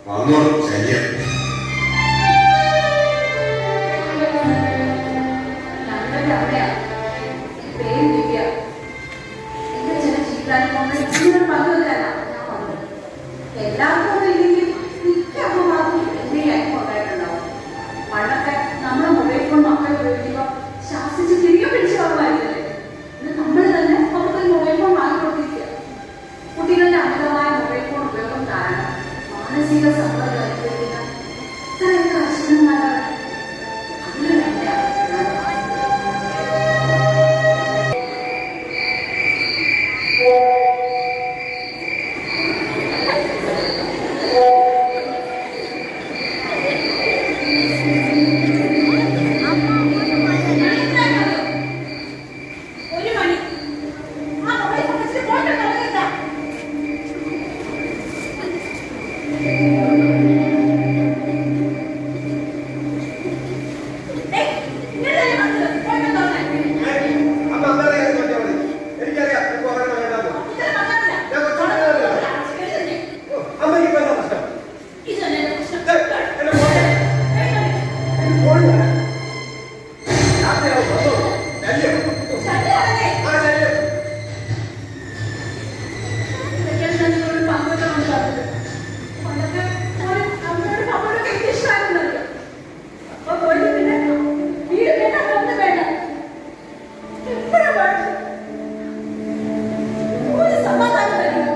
വന്നോളും ശല്യം ഞങ്ങളുടെ അവിടെയാ പേര് ദിവ്യ എന്റെ ചില ജീവിതാനുഭവങ്ങൾ ജീവിതം പങ്കുവെക്കാനാണ് ഞാൻ വന്നത് എല്ലാവർക്കും ഒന്നും ഇല്ലെങ്കിൽ മിക്ക അമ്മമാർക്കും എന്തെങ്കിലും അനുഭവം ഉണ്ടായിട്ടുണ്ടാവും പണ്ടൊക്കെ നമ്മുടെ മൊബൈൽ ഫോൺ മക്കൾ ഉപയോഗിക്കുമ്പോൾ ശാസിച്ച് തിരികെ പിടിച്ചു വാങ്ങുമായിരുന്നില്ലേ ഇന്ന് നമ്മൾ തന്നെ നമുക്കൊരു മൊബൈൽ ഫോൺ വാങ്ങിക്കൊണ്ടിരിക്കുക കുട്ടികളുടെ അമിതമായ മൊബൈൽ ഫോൺ ഉപയോഗം കാരണം മാനസിക സമ്മർദ്ദം അനുഭവിക്കുന്ന ഇത്രയൊക്കെ അസുഖങ്ങളാണ് അതിൽ രണ്ടാണ് ഒരു മണി ആ മൊബൈൽ ഫോൺ വെച്ചിട്ട് പോയിട്ട് തുടങ്ങണ്ട ഏയ് ഇന്നലെ വന്നത് പോയിട്ട് തുടങ്ങാൻ അമ്മ എന്താ കാര്യം നോക്കിയാൽ മതി എനിക്കറിയാം ഇപ്പൊ പറയണ വേണ്ടാന്ന് ഇന്നലെ വന്നില്ല ഞാൻ കൊച്ചിനെ അറിയാം. അമ്മയ്ക്ക് ഇപ്പൊ എന്താ പ്രശ്നം ഇതല്ലേ പ്രശ്നം ദേ, എന്നെ ഫോൺ എന്നെ ഫോൺ തരാം. രാത്രിയാവും, വന്നോളൂ. ശല്യം. ശല്യമല്ലേ ആ, ശല്യം. ഇതൊക്കെയാണ് ഞാൻ നിങ്ങളോട് പങ്കുവെക്കാൻ വേണ്ടി പറഞ്ഞത്. പണ്ടൊക്കെ ഒരു അമ്മയോടും അമ്മയോടും എനിക്ക് ഇഷ്ടമായിരുന്നല്ലോ. അപ്പൊ പോയിട്ട് പിന്നെ വീട് വേണ്ട, ഒന്നും വേണ്ട. എപ്പോഴും വഴക്ക്. ഒരു സമാധാനം തരില്ല.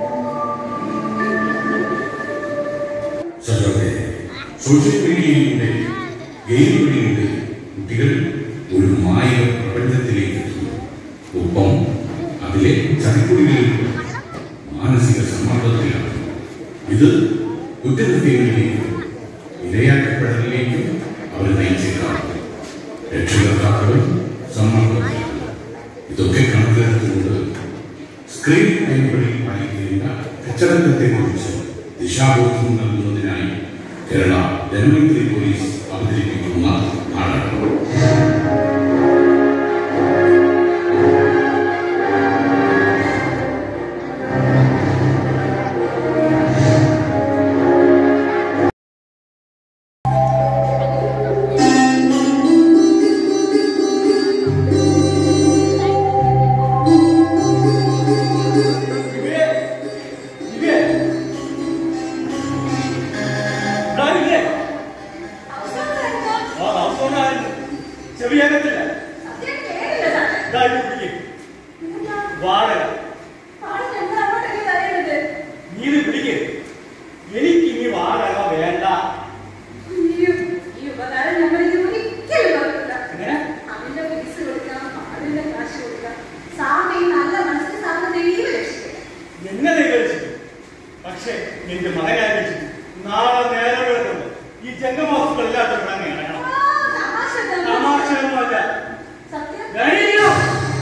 സജോടെ സോഷ്യൽ മീഡിയയിലൂടെ ഗെയിമുകളിലൂടെ കുട്ടികൾ ഒരു മായ പ്രപഞ്ചത്തിലേക്ക് എത്തുന്നു ഒപ്പം അതിലെ ചതിക്കുടികളിലൂടെ മാനസിക സമ്മർദ്ദത്തിലാണ് ഇത് കുറ്റകൃത്യങ്ങളിലേക്കും ഇരയാക്കപ്പെടലിലേക്കും അവർ നയിച്ചേക്കാം രക്ഷകർത്താക്കളും സമ്മർദ്ദത്തിലാണ് ഇതൊക്കെ കണക്കിലെടുത്തുകൊണ്ട് സ്ക്രീൻ ടൈമുകളിൽ പാലിക്കേണ്ട അച്ചടക്കത്തെക്കുറിച്ച് ദിശാബോധം നൽകുന്നതിനായി കേരള ജനമൈത്രി പോലീസ് അവതരിപ്പിക്കുന്ന നാടകം ദിവ്യേ, ദിവ്യേ. ദാ ദിവ്യേ. അവസാനമായിരുന്നു. ആ, അവസാനമായിരുന്നു. ചെവി കേൾക്കത്തില്ല. സത്യം കേട്ടില്ല സാറേ. ദാ ഇത് പിടിക്ക്. എന്താ? വാടക. പാടി ഞങ്ങൾ അങ്ങോട്ടൊക്കെ തരേണ്ടത്. നീ ഇത് പിടിക്ക്. എനിക്ക് ഇനി വാടക വേണ്ട അയ്യോ, ഈ ഉപകാരം ഞങ്ങൾ ഇനി ഒരിക്കലും മറക്കില്ല. എങ്ങനെ അവന്റെ ഫീസ് കൊടുക്കാം അവന്റെ കാശ് കൊടുക്കാം സാറിന്റെ ഈ നല്ല മനസ്സിന് സാറിന് ദൈവം രക്ഷിക്കും എന്നെ ദൈവരിച്ചിട്ട് പക്ഷേ എന്റെ മകനെ വെച്ചിട്ട് നാളെ നേരം വെളുക്കുമ്പോ ഈ ജംഗമാസുകളില്ലാത്ത ഇറങ്ങണം തമാശ തന്നെ. തമാശയൊന്നുമല്ല സത്യം ധൈര്യം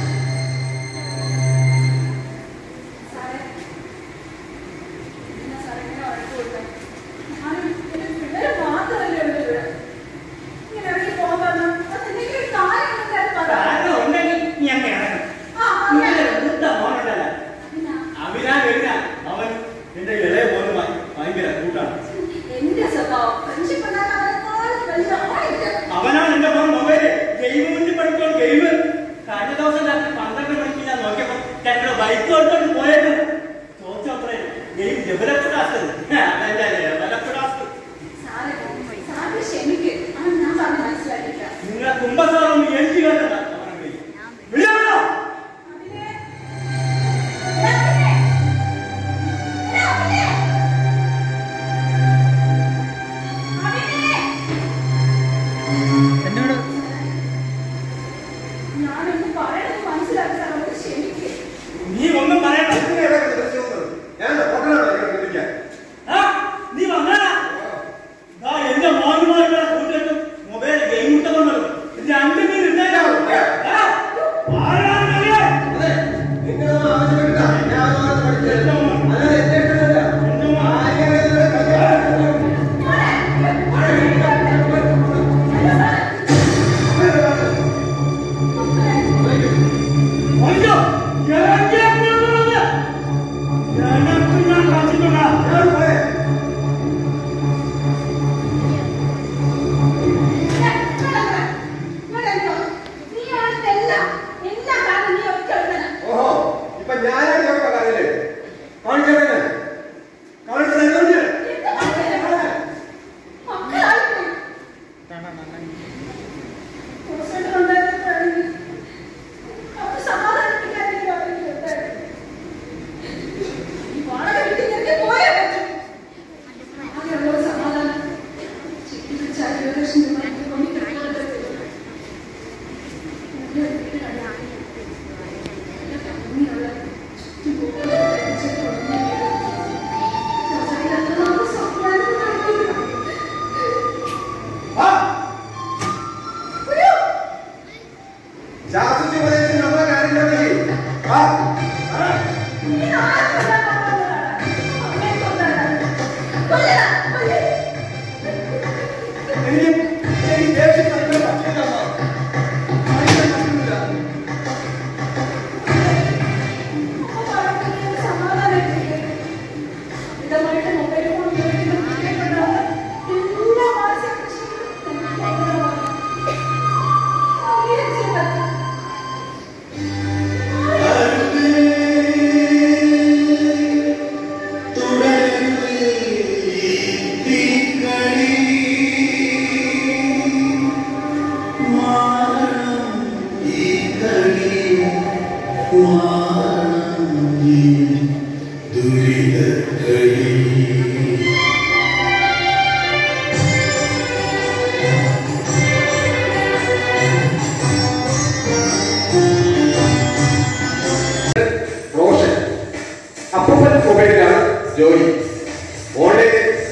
സാറേ എന്നാ സാറേ ഇങ്ങനെ വഴക്ക് കൊടുക്കാൻ ഞാനും എന്റെ പിള്ളേര് മാത്രമല്ലേ ഉള്ളൂ ഇവിടെ ഇങ്ങനെ ഇറങ്ങി പോകാൻ പറഞ്ഞു അതെന്തെങ്കിലും ഒരു കാര്യം ഉണ്ടെങ്കിൽ അത് പറ. കാരണം ഉണ്ടെങ്കിൽ നീ അങ്ങ് ഇറങ്ങണം ആ, ഇങ്ങനെ അങ്ങനെ. മൂത്ത മോനുണ്ടല്ല പിന്നെ അവിനാ കഴിഞ്ഞ അവൻ എന്റെ ഇളയ മോനുമായി ഭയങ്കര കൂട്ടാണ് എന്റെ സ്വഭാവം ഫ്രണ്ട്ഷിപ്പ് ഉണ്ടാക്കാൻ അവനെക്കാളും വലിയ ആളില്ല അവനാണ് എന്റെ മോൻ മൊബൈല് ഗെയിം കുഞ്ഞി പഠിക്കണം ഗെയിം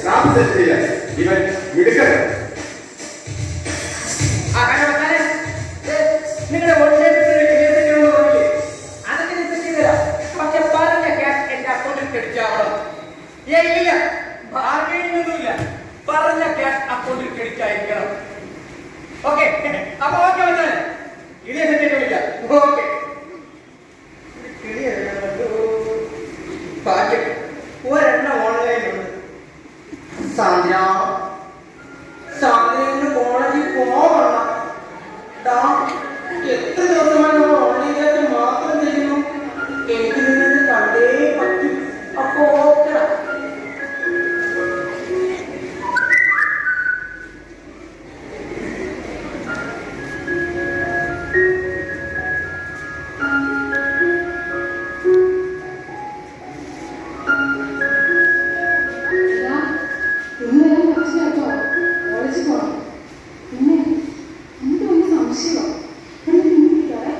ലാഭം സെറ്റ് ചെയ്യാൻ ഇവൻ മിടുക്കൻ നിങ്ങളുടെ വോട്ടിനെ അതൊക്കെ ഞാൻ സെറ്റ് ചെയ്തുതരാം പക്ഷെ പറഞ്ഞ ക്യാഷ് എന്റെ അക്കൗണ്ടിൽ ക്രെഡിറ്റ് ഏ ഇല്ല ബാർഗൈനിങ്ങൊന്നുമില്ല പറഞ്ഞ ക്യാഷ് അക്കൗണ്ടിൽ ക്രെഡിറ്റ് ആയിരിക്കണം ഓക്കെ അപ്പൊ ഓക്കെ വന്നാലേ ഇതേ സെറ്റ് ചെയ്ത് വിളിക്കാം ഓക്കെ ഭാഗ്യം ഒരെണ്ണം ഓൺലൈനിലുണ്ട് സാന്ദ്ര സാന്ദ്രന് കോളേജിൽ പോകണ്ട ദാ, എത്ര ദിവസമായി നമ്മൾ ഓൺലൈനായിട്ട് മാത്രം ചെയ്യുന്നു എനിക്ക് നിന്നെ കണ്ടേ പറ്റും അപ്പൊ ഓക്കെ ഇതാ, ഇന്ന് വരാൻ പറ്റില്ല കേട്ടോ. കോളേജിൽ പോണം. പിന്നെ എനിക്ക് വലിയ സംശയമാ. എന്നെ പിന്നെ വിളിക്കാവേ.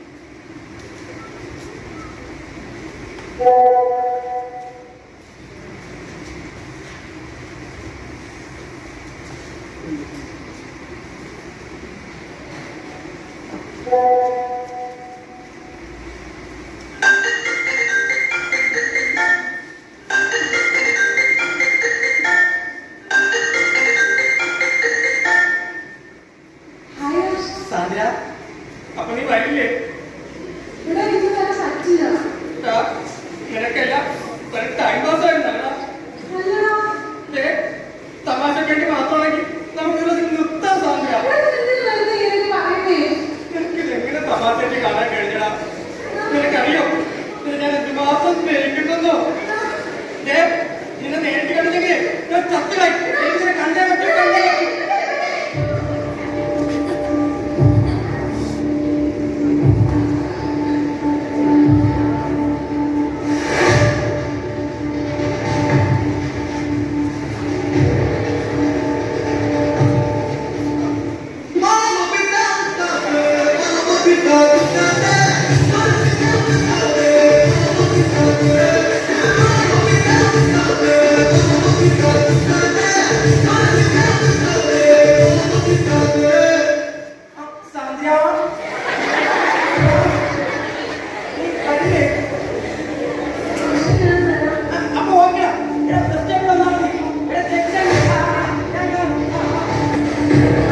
ഹായ് ഹർഷ്. സാന്ദ്ര അപ്പൊ നീ വരില്ലേ ഇവിടെ എനിക്ക് വരാൻ പറ്റില്ല. ദാ, നിനക്കല്ല ഒരു ടൈം പാസ് ആയിരുന്നല്ല അല്ലടാ, തമാശക്ക് വേണ്ടി മാത്രമാണെങ്കിൽ നമുക്ക് ഇത് നിർത്താം സാന്ദ്ര ഇവിടെ എന്തിനാ വെറുതെ ഇങ്ങനെ പറയുന്നേ? നിനക്കിത് എങ്ങനെ തമാശയായിട്ട് കാണാൻ കഴിഞ്ഞടാ നിനക്കറിയോ ഇത് ഞാൻ എന്തുമാത്രം സ്നേഹിക്കുന്നെന്നോ ഏ നിന്നെ നേരിട്ട് കണ്ടില്ലെങ്കിൽ ഞാൻ ചത്തുകായി എനിക്കിനെ കണ്ടേ പറ്റൂ കണ്ടേ പറ്റൂ. ആ, സാന്ദ്ര നീ കണ്ടില്ലേ? ഞാൻ വരാം. ആ, അപ്പൊ ഓക്കെടാ. എടാ, first time വന്നാ മതി. എടാ, second time, ആ, ആ, ഞാൻ കാണും. ആ, ആ.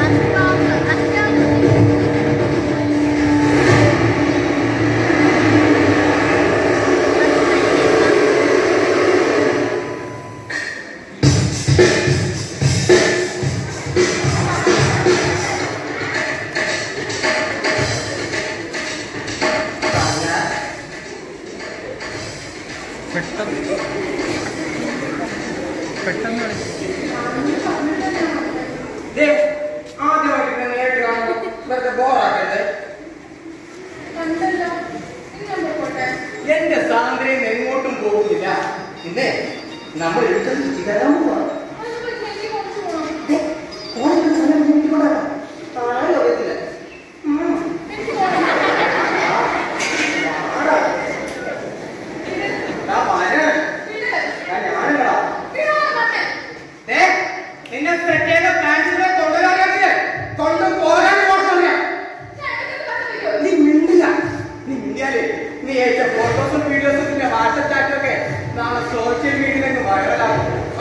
ദേ, ആദ്യമായിട്ട് ഇങ്ങനെ നേരിട്ട് കാണുമ്പോൾ വെറുതെ ബോറാക്കരുത് കണ്ടല്ലോ. ഇനി ഞാൻ പോട്ടെ. എന്റെ സാന്ദ്രയിൽ എങ്ങോട്ടും പോകുന്നില്ല പിന്നെ നമ്മൾ എടുത്തത് ചിതരാൻ പോവാണ് അതിന് പറ്റില്ല, എനിക്ക് കുറച്ച് പോണം. ദേ, ഓടിക്കുന്ന സമയം നീട്ടിക്കൊണ്ടാകാം താഴെ അറിയത്തില്ല ഉം. എനിക്ക് പോണം. ആടാ. ദാ വരാൻ. വിട്. ദാ ഞാനുണ്ടെടാ. വിടാ പറഞ്ഞെ. ദേ, നിന്നെ പ്രത്യേക പ്ലാൻസിനെ കൊണ്ടുവരാനാക്കില്ലേ കൊണ്ടുപോകാൻ നോക്കറിയാം ചേട്ടന് പറഞ്ഞില്ലയോ? നീ മിണ്ടില്ല നീ മിണ്ടിയാലേ നീ അയച്ച ഫോട്ടോസും വീഡിയോസും പിന്നെ വാട്സപ്പ് ചാറ്റും ഒക്കെ നാളെ സോഷ്യൽ മീഡിയയിലേക്ക് വൈറലാകും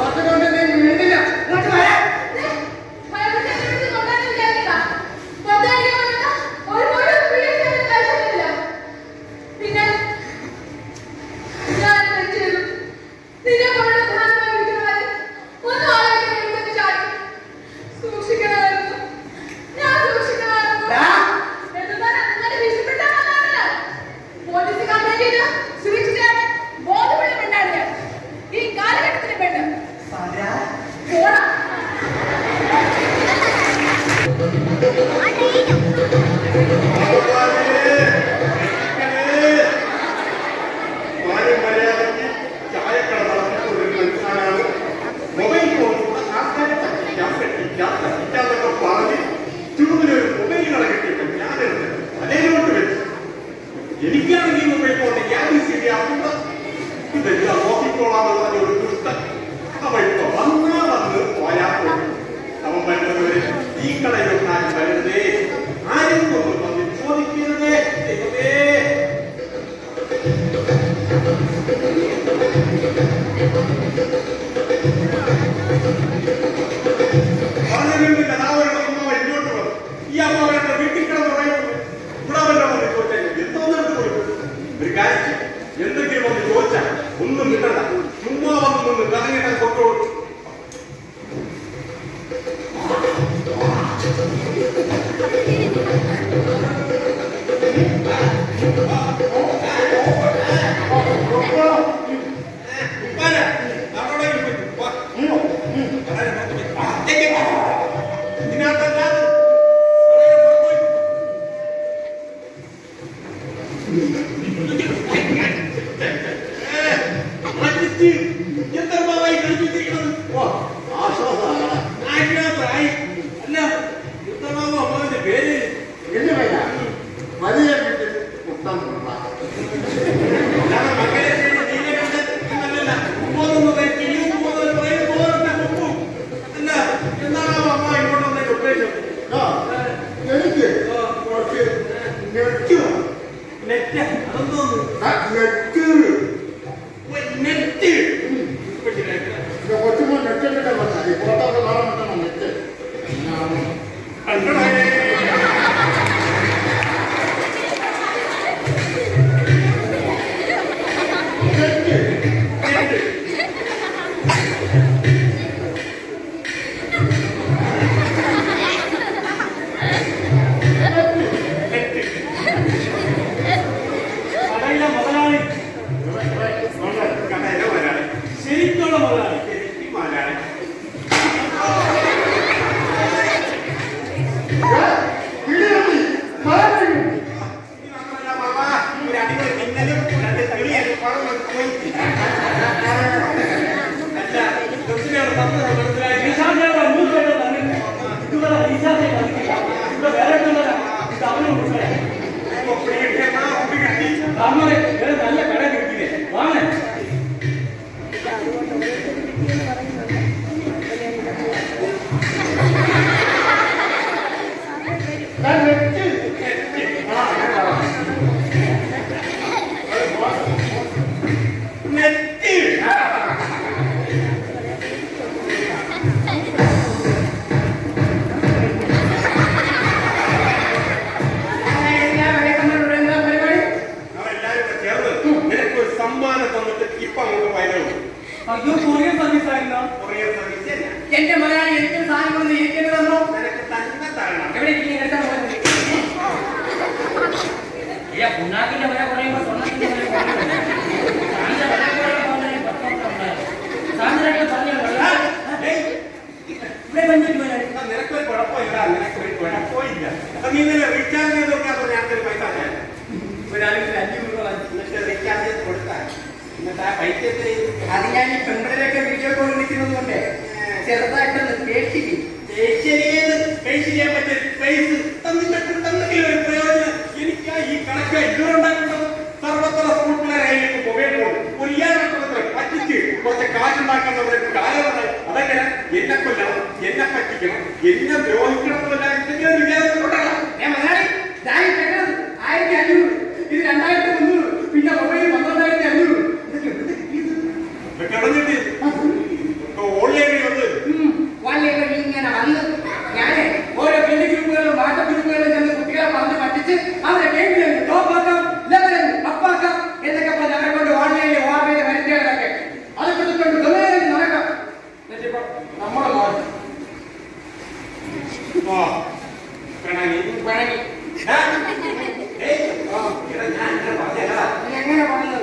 നെറ്റിന്റെ കൊണ്ടാണ് ഫോട്ടോ ഒക്കെ നാളെ മറ്റന്നാ നെറ്റ് കടയിലെ മുതലാളി ശരിക്കുള്ള മുതലാളി ഈശാന്തിയുടെ അന്വേഷണം തന്നെ ഇതുവരെ ഈശാന്തിയെ കണ്ടിട്ടില്ല ഇവിടെ വേറെ ഉള്ളവരാ. ഇത് അവനും മനസ്സിലായി അങ്ങനെ വേറെ നല്ല കട കിട്ടിയില്ലേ വാങ്ങേ സമ്മാനം തന്നിട്ട് ഇപ്പൊ അങ്ങോട്ട് വയലുള്ളൂ അയ്യോ കൊറിയർ സർവീസ് ആയിരുന്നോ കൊറിയർ സർവീസ് അല്ല. എന്റെ മലയാളി എനിക്ക് സാധനം കൊണ്ട് ഇരിക്കുന്നതെന്നോ നിനക്ക് തന്നെ തരണം എവിടെ ഇരിക്കും എടുത്താൽ പോകുന്നത് ഇല്ല പുണ്ണാക്കിന്റെ വില കുറയുമ്പോ സ്വർണ്ണത്തിന്റെ വില കുറയുന്നു സാറിന്റെ വില കുറയുമ്പോ വളരെ പത്തൊമ്പതുണ്ടായിരുന്നു സാറിനൊക്കെ പറഞ്ഞല്ലോ ഏയ്, ഇവിടെ വന്നിട്ട് മുതലാളി എന്നാ നിനക്കൊരു കുഴപ്പമില്ല നിനക്കൊരു കുഴപ്പമില്ല അപ്പൊ നീ ഇന്നലെ റീചാർജ് ചെയ്ത് നോക്കിയാൽ ഞാനൊരു പൈസ തരാം. ഒരാൾക്ക് അഞ്ഞൂറ് രൂപ വാങ്ങി. എന്നിട്ട് റീചാർജ് ചെയ്ത് കൊടുത്താൽ എന്നിട്ട് ആ പൈസ എത്ര ചെയ്തു? അത് ഞാൻ ഈ പെൺപിള്ളേരൊക്കെ വീഡിയോ കോൾ വിളിക്കുന്നത് കൊണ്ട് ചെറുതായിട്ടൊന്ന് പേടിച്ചിരിക്കും ഏഷ്യയിലേത് പൈസ ചെയ്യാൻ പറ്റിയ പൈസ തന്നിട്ട് തന്നെങ്കിലും ഒരു പ്രയോജനം എനിക്ക് ഈ കണക്ക് ഇതുകൊണ്ടാക്കുന്നത് സർവത്ര സ്കൂൾ പിള്ളേരായിരിക്കും മൊബൈൽ ഫോൺ ഒരു ഇയാളെ പറ്റിച്ച് കുറച്ച് കാശുണ്ടാക്കുന്നവർക്ക് കാലമാണ് അതെങ്ങനെ എന്നെ കൊല്ലണം എന്നെ പറ്റിക്കണം എന്നെ ദ്രോഹിക്കണം എന്നല്ല എന്തെങ്കിലും ഒരു വിചാരം കൊണ്ടാണ് ഞാൻ മലയാളി ഞാൻ ഈ കേട്ടത് ആയിരത്തി അഞ്ഞൂറ് ഇത് രണ്ടായിരത്തി മുന്നൂറ് പിന്നെ മൊബൈൽ പന്ത്രണ്ടായിരത്തി അഞ്ഞൂറ് ഇതൊക്കെ എവിടുന്ന് കിട്ടിയത്? കിടന്നിട്ട് ഓൺലൈനിൽ വന്ന് ഉം, വള്ളിയൊക്കെ ഇങ്ങനെ വന്ന് ഞാന് ഓരോ പെണ്ണ് ഗ്രൂപ്പുകളിലും വാട്സപ്പ് ഗ്രൂപ്പുകളിലും ചെന്ന് കുട്ടികളെ പറഞ്ഞ് പറ്റിച്ച് അവരെ ഗെയിമിലേക്ക് ടോപ്പാക്കാം ലെവലിൽ അപ്പാക്കാം എന്നൊക്കെ പറഞ്ഞ് അവരെ കൊണ്ട് ഓൺലൈനിൽ ഓർമ്മയിൽ വരുത്തിയതൊക്കെ അത് കൊടുത്തുകൊണ്ട് ദുബൈയിൽ നടക്കാം എന്നിട്ടിപ്പോ നമ്മുടെ മോൻ ആ, പിണങ്ങി. പിണങ്ങി ഏ? ഏയ്, ആ, എടാ, ഞാൻ ഇങ്ങനെ പറഞ്ഞതാ. നീ എങ്ങനെ പറഞ്ഞത്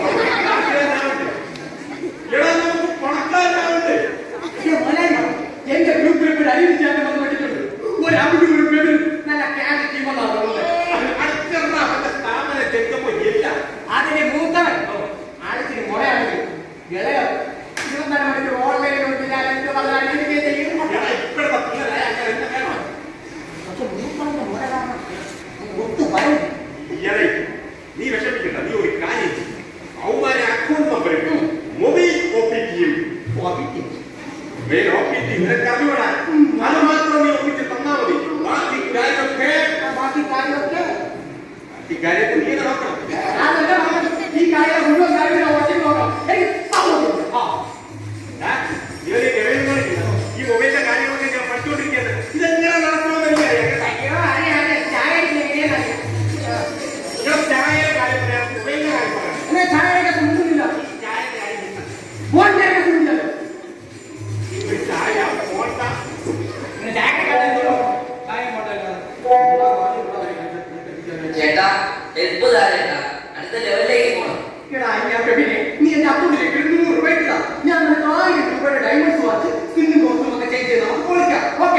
എടാ, നമുക്ക് പണക്കാരനാവണ്ടേ? അയ്യോ, മോനെ, എന്റെ ഗ്രൂപ്പിൽ ഒരു അരിവിച്ചാട്ടം വന്ന് പറ്റിയിട്ടുണ്ട് ഒരു അമ്പൂർ പേരിൽ നല്ല ക്യാഷ് ടീമെന്നാണ് പറയുന്നത് അടിച്ചിറങ്ങാ, അവന്റെ സ്ഥാപനം ചെറുക്കുമ്പോ ഇല്ല. അതിന് മൂത്തവൻ ആഴ്ചയിൽ മുളയാണെങ്കിൽ ഇളയവൻ ഇരുപത്തിനാല് മണിക്കൂർ ഓൺലൈനിൽ കൊണ്ട് ഞാൻ എന്ത് പറഞ്ഞാലും എനിക്ക് ചെയ്യും എടാ, ഇപ്പോഴത്തെ പിള്ളേരെ അങ്ങനെ തന്നെ വേണം. പക്ഷെ മൂത്തവന്റെ മുല കാരണം ഒത്തു പറയും ഇയാളെ, നീ വിഷമിക്കണ്ട നീ ഒരു കാര്യം ചെയ്യ്. അവന്മാരെ അക്കൗണ്ട് നമ്പർ ഇട്ടു. മൊബൈൽ ഒപ്പിക്കുകയും മെയിൽ ഒപ്പിച്ച് നിനക്ക് അറിയണം അത് മാത്രം നീ ഒപ്പിച്ച് തന്നാ മതി ബാക്കി കാര്യമൊക്കെ ബാക്കി കാര്യമൊക്കെ ഈ കാര്യത്തിൽ നീ നോക്കണം അതല്ല പറഞ്ഞത്. ഈ കാര്യം മുഴുവൻ കാര്യം ഞാൻ ഒറ്റയ്ക്ക് നോക്കാം എനിക്ക് സമ്മതം. ആ ആ, ഇവര് ഗവേഷണം കാണിക്കുന്നു. ഈ മൊബൈലിന്റെ കാര്യങ്ങളൊക്കെ ഞാൻ പഠിച്ചുകൊണ്ടിരിക്കുകയാണ് ഇതെങ്ങനെ നടക്കണമെന്ന് എനിക്കറിയാം കേട്ടോ. അയ്യോ ആരെ ആരെ ചായ എങ്ങനെയാണ് ഇവിടെ ചായയുടെ കാര്യം പറയാം മൊബൈലിന്റെ കാര്യം പറയാം എന്നാ ചായയൊക്കെ സുന്ദരില്ല ഈ ചായയുടെ കാര്യം ഇല്ല. ഫോണിന്റെ സുന്ദരില്ല ഒരു ചായ ഫോണ്ട ചേട്ടാ ഹെൽപ്പ് ചേട്ടാ അടുത്ത ലെവലിലേക്ക് പോകണം എടാ, ഞാൻ പെണ്ണിനെ, നീ എന്റെ അക്കൗണ്ടിലേക്ക് ഒരു നൂറ് രൂപ ഇട്ടതാ. ഞാൻ നിനക്ക് ആയിരം രൂപയുടെ ഡയമണ്ട്സ് വാച്ച് സ്കിന്നും കോസ്റ്റും ഒക്കെ ചേഞ്ച് ചെയ്ത് നമുക്ക് പൊളിക്കാം ഓക്കെ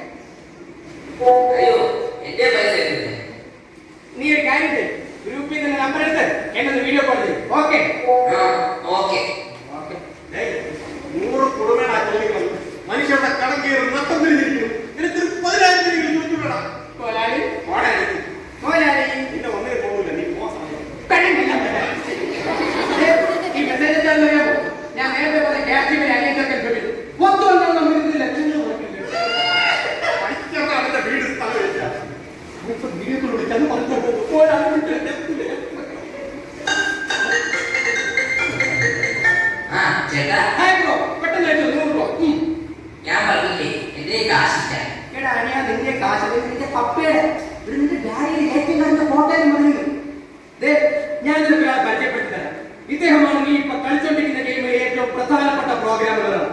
അയ്യോ എന്റെ പൈസ കിട്ടുന്നില്ല നീ ഒരു കാര്യം ചെയ്യ്. ഗ്രൂപ്പിൽ നിന്ന് നമ്പർ എടുത്ത് എന്നെ ഒന്ന് വീഡിയോ കോൾ ചെയ്യും ഓക്കെ ആ ഓക്കെ ഏയ്, നൂറ് കുടുംബനാ ചോദിക്കുന്നത് മനുഷ്യരുടെ കടം കയറി നഷ്ടം തിരിഞ്ഞിരിക്കുന്നു നിനക്ക് ഒരു പതിനായിരം രൂപ ചോദിച്ചുവിടണം കോലാലി ഓടാ എനിക്ക്. കോലാലി നിന്നെ ഒന്നേ പോകില്ല നീ പോ കഴിയുന്നില്ല ഏ, ഈ മെസ്സേജ് എന്താണെന്ന് അറിയാമോ ഞാൻ നേരത്തെ പറഞ്ഞ ക്യാപ്റ്റീവിനെ അനിയത്തൊക്കെ പെട്ടു ഒന്നും നമ്മൾ ഇതിൽ ലക്ഷങ്ങൾ കൊടുക്കില്ല പഠിക്കുന്ന അവന്റെ വീട് സ്ഥലമില്ല ഇപ്പൊ വീഡിയോ കോൾ വിളിച്ചാൽ പറഞ്ഞു കോലാലി വിട്ട് ആ ചേട്ടാ ഹായ് ബ്രോ പെട്ടെന്ന് അയച്ചോ നൂറ് രൂപ കാശില്ല എടാ അനിയാ നിന്റെ കാശ് നിന്റെ പപ്പയുടെ ഇവിടെ നിന്റെ ഡാഡിയുടെ ഏറ്റവും കഴിഞ്ഞ ഫോട്ടോയും മതിയും ദേ ഞാൻ നിനക്ക് ഒരാളെ പരിചയപ്പെടുത്തി തരാം ഇദ്ദേഹമാണ് നീ ഇപ്പൊ കളിച്ചോണ്ടിരിക്കുന്ന ഗെയിമിലെ ഏറ്റവും പ്രധാനപ്പെട്ട പ്രോഗ്രാമുകളാണ്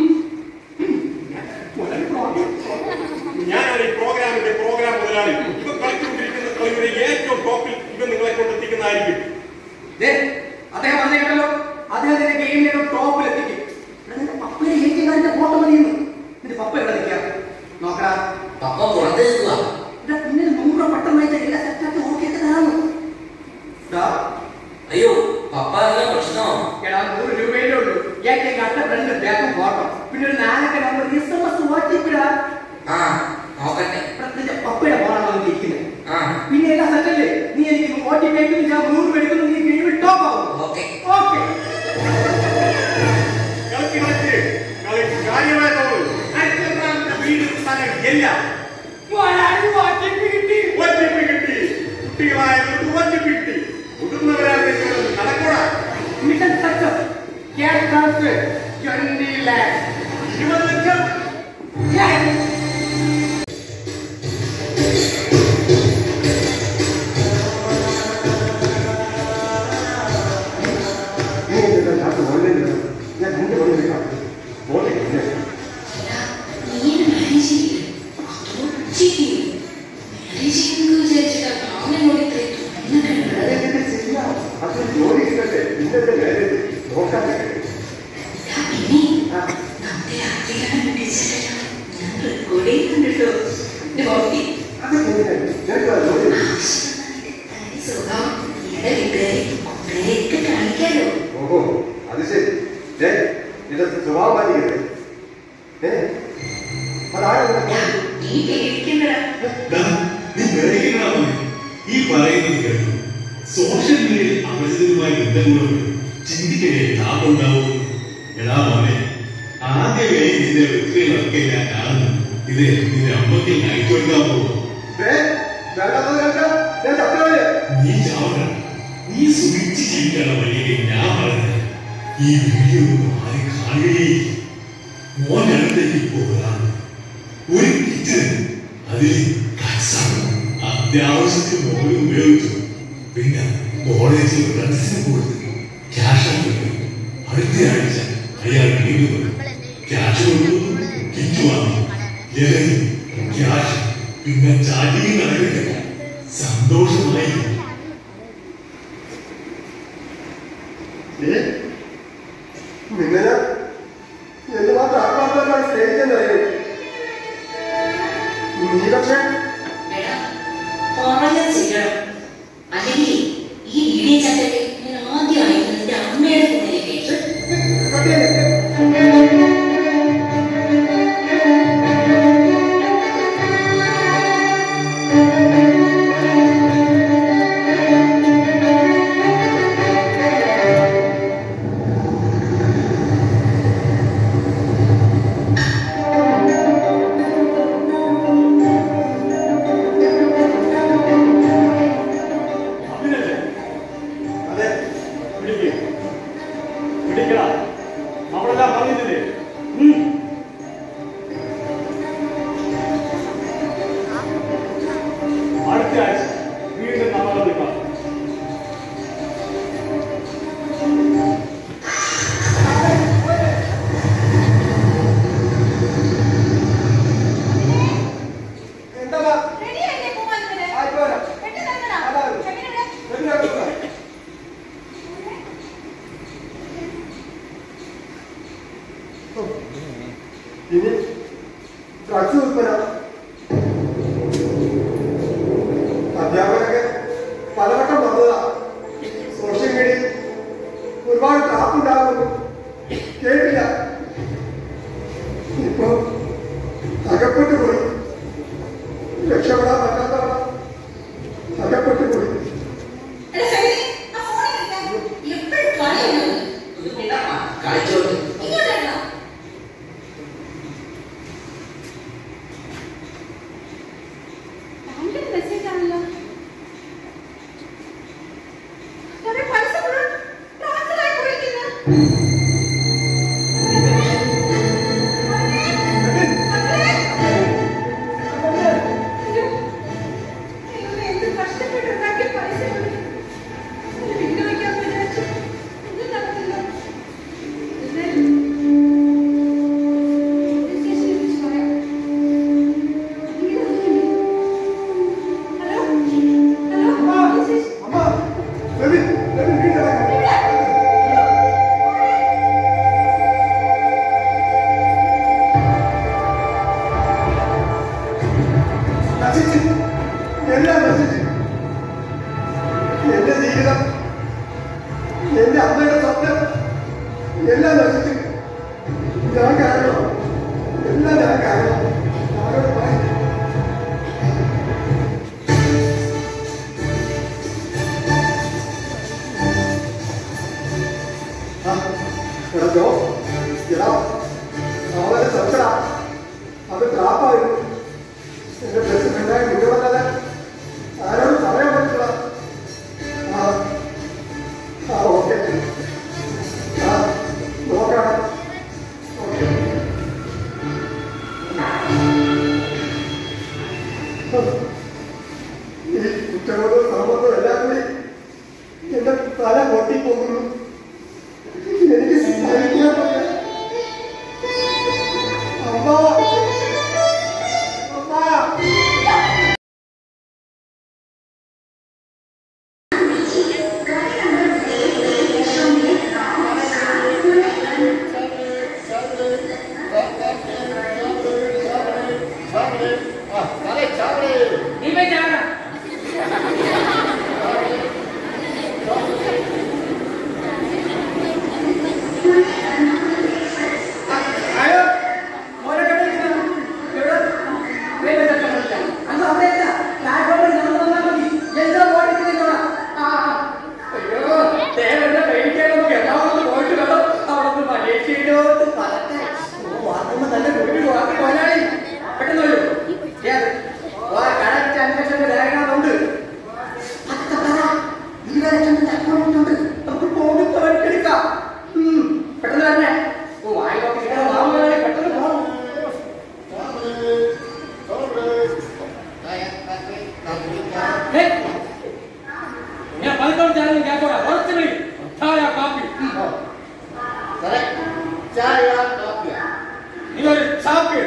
ഞാനാണ് ഈ പ്രോഗ്രാമിന്റെ പ്രോഗ്രാം മുതലാളി ഇപ്പൊ കളിച്ചുകൊണ്ടിരിക്കുന്ന കളിയുടെ ഏറ്റവും ടോപ്പിൽ ഇവ നിങ്ങളെ കൊണ്ടെത്തിക്കുന്നതായിരിക്കും അദ്ദേഹം പറഞ്ഞേക്കല്ലോ അദ്ദേഹത്തിന്റെ ഗെയിമിന്റെ ടോപ്പിൽ എത്തിക്കും എടാ, നിന്റെ പപ്പയുടെ ഏറ്റവും കഴിഞ്ഞ ഫോട്ടോ മതിയെന്ന് നിന്റെ പപ്പ എവിടെ നിൽക്കാം നോക്കടാ പപ്പ പുറത്ത് നിൽക്കുക എടാ പിന്നെ നൂറ് പട്ടം വായിച്ച എല്ലാ സെറ്റാക്കി ഓർക്കേണ്ട കാണുന്നു എടാ അയ്യോ പപ്പ നല്ല പ്രശ്നമോ എടാ നൂറ് രൂപയിലേ ഉള്ളൂ ഏറ്റവും കണ്ട ഫ്രണ്ട് ബാക്കും ഫോട്ടോ പിന്നെ ഒരു നാലൊക്കെ നമ്പർ എസ് എം എസ് വാട്സപ്പിടാ ആ നോക്കട്ടെ നിന്റെ പപ്പയുടെ ഫോണാണോ നീ ഇരിക്കുന്നത് ആ പിന്നെ എല്ലാ സെറ്റല്ലേ നീ എനിക്ക് ഒ ടി പി അയക്കുന്നു ഞാൻ നൂറ് രൂപ എടുക്കുന്നു നീ ഗെയിമിൽ ടോപ്പ് ആവും ഓക്കെ ഓക്കെ കളിച്ച് കളിച്ച് കളി കാര്യമായ തോന്നുന്നു അടുത്ത വീട് സ്ഥലം എല്ലാം ഒറ്റപ്പ് കിട്ടി കുട്ടികളായവർക്ക് ഒറ്റപ്പ് കിട്ടി മുതിർന്നവരായ നടക്കൂടാ mission success cash transfer twenty lakhs ഇരുപത് ലക്ഷം ഞാൻ രണ്ട് മണി വയ്ക്കാം ഓട്ടെ നീ മാനേജ് ചെയ്യും അതോ ചെയ്യും മാനേജ് ചെയ്യുമെന്ന് വിചാരിച്ചിട്ടാ ഞാൻ എന്നോട് ഇത്രയും തുറന്നു അത് ജോലി കിട്ടട്ടെ ഇന്നത്തെ നേരത്തെ നോക്കാൻ പിന്നെ നമ്മുടെ ആദ്യകാലം വിളിച്ചിട്ടല്ലോ ഞാൻ റെക്കോർഡ് ചെയ്യുന്നുണ്ട് കേട്ടോ നോക്കി അത് നിനക്ക് ജോലി സ്വഭാവം നിങ്ങളുടെ വീട്ടുകാരെ കൂട്ടുകാരെയൊക്കെ കാണിക്കാലോ ഓഹോ അത് ശരി ഏ നിന്റെ സ്വഭാവം മാറ്റിക്കരുത് ഏ അതാണ് നീ പേടിക്കണ്ടടാ ദാ, നീ വിറയ്ക്കണ മോനെ. ഈ പറയുന്നത് കേട്ടു സോഷ്യൽ മീഡിയയിൽ അപരിചിതമായി ബന്ധങ്ങളുണ്ട് ചിന്തിക്കലേ ലാഭം ഉണ്ടാവും എടാ മോനെ ആദ്യമേ നിന്റെ വ്യക്തികളൊക്കെ ഞാൻ കാണുന്നു ഇത് നിന്റെ അമ്മയ്ക്ക് അയച്ചു കൊടുക്കാൻ പോകും വേണ്ടാത്തത് കേൾക്കാം ഞാൻ ചത്തവരെ നീ ചാവണം നീ സുഖിച്ച് ജീവിക്കണം വഴിയെ ഞാൻ പറഞ്ഞത് ഈ വീഡിയോ ഒന്നും ആരും കാണുകയില്ല മോൻ അടുത്തേക്ക് പോകാം ഒരു കിച്ചൺ അതിൽ കച്ചാണ് അത്യാവശ്യത്തിന് മോന് ഉപയോഗിച്ചു പിന്നെ കോളേജിൽ ഫ്രണ്ട്സിന് കൊടുത്തു ക്യാഷ് കൊടുത്തു അടുത്ത ആഴ്ച അയാൾ വീണ്ടും വന്നു ക്യാഷ് കൊടുത്തു കിറ്റ് വാങ്ങി ഇറങ്ങി ക്യാഷ് പിന്നെ ചാടിയും നടക്കുന്നില്ല സന്തോഷമായി ഏ നിന്നെ എന്ന് മാത്രം ആത്മാർത്ഥമായി സ്നേഹിച്ചെന്നറിയും നീ പക്ഷേ എടാ പറഞ്ഞത് ചെയ്യണം അല്ലെങ്കിൽ ഈ വീഡിയോ ചാറ്റൊക്കെ ഞാൻ ആദ്യമായി നിന്റെ അമ്മയുടെ ഫോണിലേക്ക് അയച്ചു കട്ടിയല്ലേ അതിനല്ലേ അതെ പിടിക്കുക പിടിക്കടാ അവളെല്ലാം പറഞ്ഞിട്ടില്ലേ ഉം. അടുത്ത ആഴ്ച വീണ്ടും നമ്മൾ നിൽക്കാം എന്താ ആയിക്കോട്ടെ എങ്ങനെയാ ഇനി ഡ്രഗ്സ് വിൽപ്പന അധ്യാപകരൊക്കെ പലവട്ടം വന്നതാ സോഷ്യൽ മീഡിയയിൽ ഒരുപാട് ട്രാപ്പ് ഉണ്ടാകുന്നു കേട്ടില്ല ഇപ്പൊ അകപ്പെട്ടു പോയി രക്ഷപ്പെടാൻ പറ്റാത്തവള അകപ്പെട്ടു പോയി എപ്പോഴും കളിയാണ് കളിച്ചോട്ട് ഇങ്ങോട്ടല്ല മെസ്സേജ് ആണല്ലോ പൈസ മുഴുവൻ ട്രാൻസ്ഫർ ആയി പോയിരിക്കുന്നു എല്ലാം നശിച്ചു എന്റെ ജീവിതം എന്റെ അമ്മയുടെ സ്വപ്നം എല്ലാം നശിച്ചു ഞാൻ കാരണം എല്ലാം ഞാൻ കാരണം ആരോട് പറയും ആ, എടാ ജോ, എടാ, അവളെ ശ്രദ്ധടാ. അത് ട്രാപ്പായിരുന്നു എന്റെ ബസ് ഉണ്ടായി മുഴുവനല്ല ആരോടും പറയാൻ പറ്റില്ല ആ ആ ഓക്കെ ആ നോക്കണം ഓക്കെ ഈ കുറ്റങ്ങളും സമ്മതവും എല്ലാം കൂടി എന്റെ തല പൊട്ടിപ്പോകുന്നു എനിക്ക് സഹിക്കാൻ പറ്റില്ല അമ്മ അമ്മ നീ പോയി ചാടാ അയ്യോ മോനെ കണ്ടിരിക്കുന്നു എവിടെ വേഗം ചെല്ലാൻ അന്ന് അവിടെയല്ല പ്ലാറ്റ്ഫോമിൽ നടന്നു വന്നാൽ മതി എന്താ ഓടിക്കുന്നില്ല ആ അയ്യോ ദേവന്റെ പേടിക്കാനൊന്നും എറണാകുളത്ത് പോയിട്ട് വേണം അവിടെ നിന്ന് മലേഷ്യയിലോട്ട് പറട്ടെ ഓ വാർത്തമ്മ നല്ല വീട്ടിൽ വാക്കി പോയാളി പെട്ടെന്ന് വരൂ ഏത് ഓ കറക്റ്റ് അന്വേഷണ രേഖകളുണ്ട് നമുക്ക് പോകുന്ന വഴിക്കെടുക്കാം ഉം, പെട്ടെന്ന് തന്നെ ഓ വായി നോക്കി ഇങ്ങനെ മാവുകളെ പെട്ടെന്ന് പോകണം ഹേ ഞാൻ പലതവണ ചാനലിൽ കേൾക്കോടാ ഉറച്ചു വിളി ചായ കാപ്പി നീ ഒരു ചാപ്പി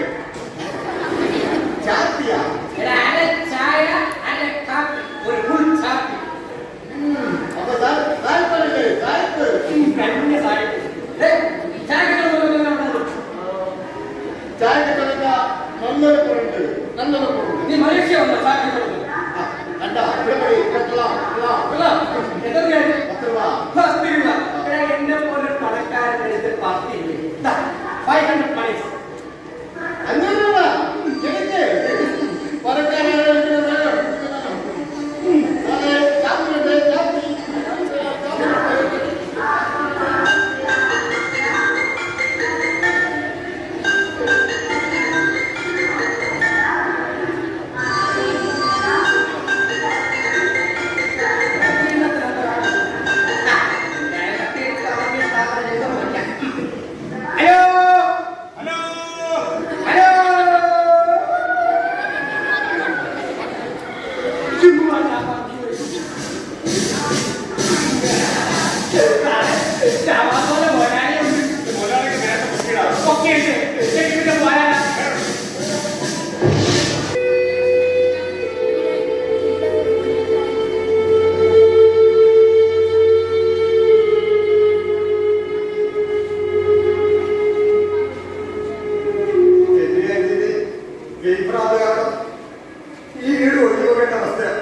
എടാ, അര ചായ അര കാപ്പി ഒരു ഫുൾ ചാപ്പി കഴിഞ്ഞ സാഹിത്യം ഹേ ചായ നീ മലേഷ്യ വന്ന ചായ എന്നെ പോലെ പണക്കാരൻ്റെ അടുത്ത് പത്തില്ലേ five hundred moneys hello hello hello മുതലാളിക്ക് നേരത്തെ പൊക്കിയതാണ് എന്റെ അനിയന് ഗെയിംപ്രാന്ത് കാരണം ഈ വീട് ഒഴിഞ്ഞു പോകേണ്ട അവസ്ഥയാണ്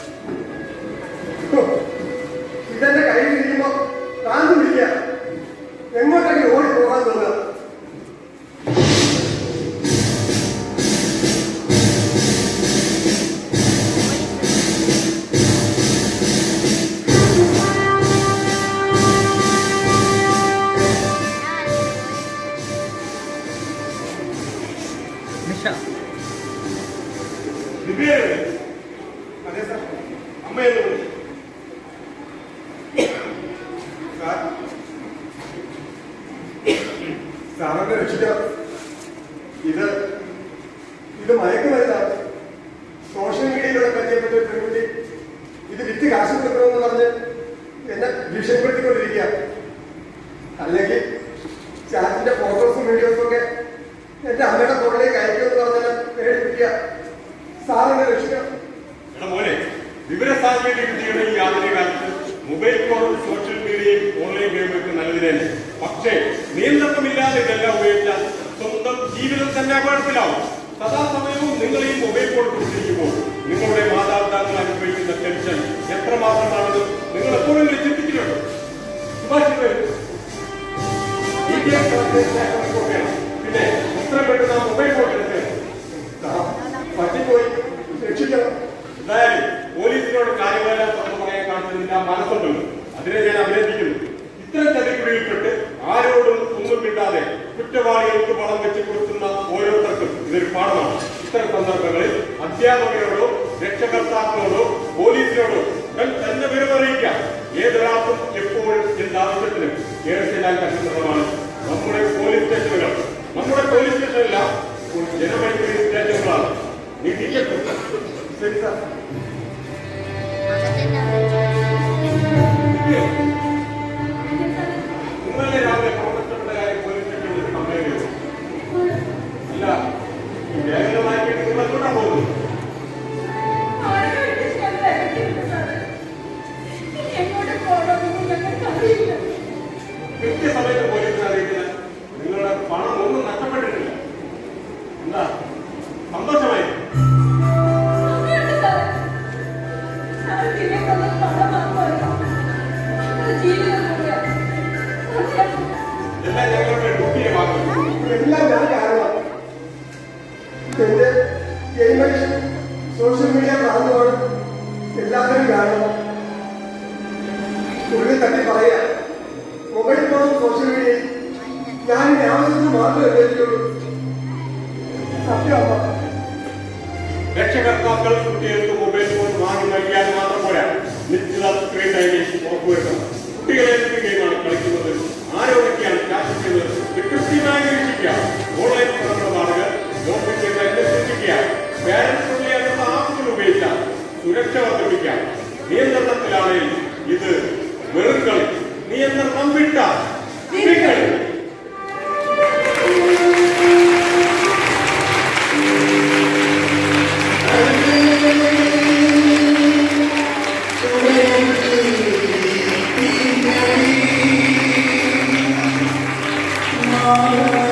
ഹോ, ഇതെന്റെ കയ്യിൽ ഇരിക്കുമ്പോ ഭ്രാന്ത് പിടിക്കുക എങ്ങോട്ടൊക്കെ ഓടി പോകാൻ തോന്നുക ദിവ്യയല്ലേ? അതെ സാർ അമ്മയെന്ന് വിളിച്ചു സാർ സാറിനെ രക്ഷിക്കണം ഇത് ഇത് മയക്കുമരുന്നാണ് സോഷ്യൽ മീഡിയയിലൂടെ പരിചയപ്പെട്ട ഒരു പെൺകുട്ടി ഇത് വിറ്റ് കാശ് കൊടുക്കണമെന്ന് പറഞ്ഞ് എന്നെ ഭീഷണിപ്പെടുത്തിക്കൊണ്ടിരിക്കുക അല്ലെങ്കിൽ ചാറ്റിന്റെ ഫോട്ടോസും വീഡിയോസും ഒക്കെ എന്റെ അമ്മയുടെ ഫോണിലേക്ക് അയക്കുമെന്ന് പറഞ്ഞാൽ പേടിപ്പിക്കുക സാറിനെ രക്ഷിക്കണം എടാ മോനെ വിവര സാങ്കേതിക വിദ്യയുടെ ഈ ആധുനിക കാലത്ത് മൊബൈൽ ഫോണും സോഷ്യൽ മീഡിയയും ഓൺലൈൻ ഗെയിമൊക്കെ നല്ലത് തന്നെ പക്ഷേ നിയന്ത്രണമില്ലാതെ ഇതെല്ലാം ഉപയോഗിച്ചാൽ സ്വന്തം ജീവിതം തന്നെ അപകടത്തിലാവും സദാസമയവും നിങ്ങൾ ഈ മൊബൈൽ ഫോൺ കൊടുത്തിരിക്കുമ്പോൾ നിങ്ങളുടെ മാതാപിതാക്കൾ അനുഭവിക്കുന്ന ടെൻഷൻ എത്രമാത്രമാണെന്ന് നിങ്ങൾ എപ്പോഴെങ്കിലും ചിന്തിച്ചിട്ടുണ്ടോ സുഭാഷ് വരൂ. ഈ കേസ് വളരെ ശേഖരിക്കുകയാണ്. പിന്നെ എത്ര പെട്ടെന്ന് ആ മൊബൈൽ ഫോൺ എടുക്കുകയാണ് പറ്റിപ്പോയി രക്ഷിക്കണം എന്തായാലും പോലീസിനോട് കാര്യങ്ങളെല്ലാം തുറന്നു പറയാൻ കാണിച്ചതിന്റെ ആ മനസ്സുണ്ടല്ലോ അതിനെ ഞാൻ അഭിനന്ദിക്കുന്നു ഇത്തരം ചതിക്കുഴിയിൽപ്പെട്ട് ആരോടും ഒന്നും മിണ്ടാതെ കുറ്റവാളികൾക്ക് പണം വെച്ച് കൊടുക്കുന്ന ഓരോരുത്തർക്കും ഇതൊരു പാഠമാണ് ഇത്തരം സന്ദർഭങ്ങളിൽ അധ്യാപകരോടോ രക്ഷകർത്താക്കളോടോ പോലീസിനോടോ ഉടൻ തന്നെ വിവരമറിയിക്കാം ഏതൊരാൾക്കും എപ്പോഴും എന്താവശ്യത്തിനും കേറി ചെല്ലാൻ പറ്റുന്നതാണ് നമ്മുടെ പോലീസ് സ്റ്റേഷനുകൾ നമ്മുടെ പോലീസ് സ്റ്റേഷനെല്ലാം ഇപ്പോൾ ജനമൈത്രി സ്റ്റേഷനുകളാണ് നീ ടീച്ചർ ശരി സാർ നിങ്ങളെ രാവിലെ പ്രവർത്തനപ്പെട്ട കാര്യം പോലീസ് സ്റ്റേഷനിൽ കംപ്ലൈന്റ് ചെയ്തു അല്ല ഈ വേഗത വായിക്കേണ്ടി നിങ്ങൾ എങ്ങോട്ടാ പോകുന്നത് കൃത്യസമയത്ത് പോലീസിനെ അറിയിക്കില്ല നിങ്ങളുടെ പണം ഒന്നും നഷ്ടപ്പെട്ടിട്ടില്ല എന്താ സന്തോഷമായി എല്ലാം ഞങ്ങളുടെ ഡ്യൂട്ടിയെ വാങ്ങുന്നു എല്ലാം ഞാൻ കാരണം എന്റെ ഗെയിം അഡിക്ഷൻ സോഷ്യൽ മീഡിയ കാരണമാണ് എല്ലാവരും കാരണം ഉള്ളിൽ തട്ടി പറയാ മൊബൈൽ ഫോണും സോഷ്യൽ മീഡിയയും ഞാൻ എന്റെ ആവശ്യത്തിന് മാത്രമേ ഉപയോഗിക്കുള്ളൂ സത്യം അമ്മ രക്ഷകർത്താക്കൾ കുട്ടികൾക്ക് മൊബൈൽ ഫോൺ വാങ്ങി നൽകിയാൽ മാത്രം പോരാ നിശ്ചിത സ്ക്രീൻ ടൈമിംഗ് ഉറപ്പുവരുത്തണം കുട്ടികളെ എന്ത് ഗെയിമാണ് കളിക്കുന്നത് ആരോടൊക്കെയാണ് ചാറ്റ് ചെയ്യുന്നത് ഇത് കൃത്യമായി നിരീക്ഷിക്കുക ഓൺലൈൻ പ്രവർത്തനമാണുകൾ ലോക്ക് ചെയ്ത് അന്വേഷിക്കുക പാരന്റ്സ് ഉള്ളിയാകുന്ന ആപ്പുകൾ ഉപയോഗിക്കാം സുരക്ഷ വർദ്ധിപ്പിക്കാം നിയന്ത്രണത്തിലാണെങ്കിൽ ഇത് വെറും കളി നിയന്ത്രണം വിട്ട കളി Thank you.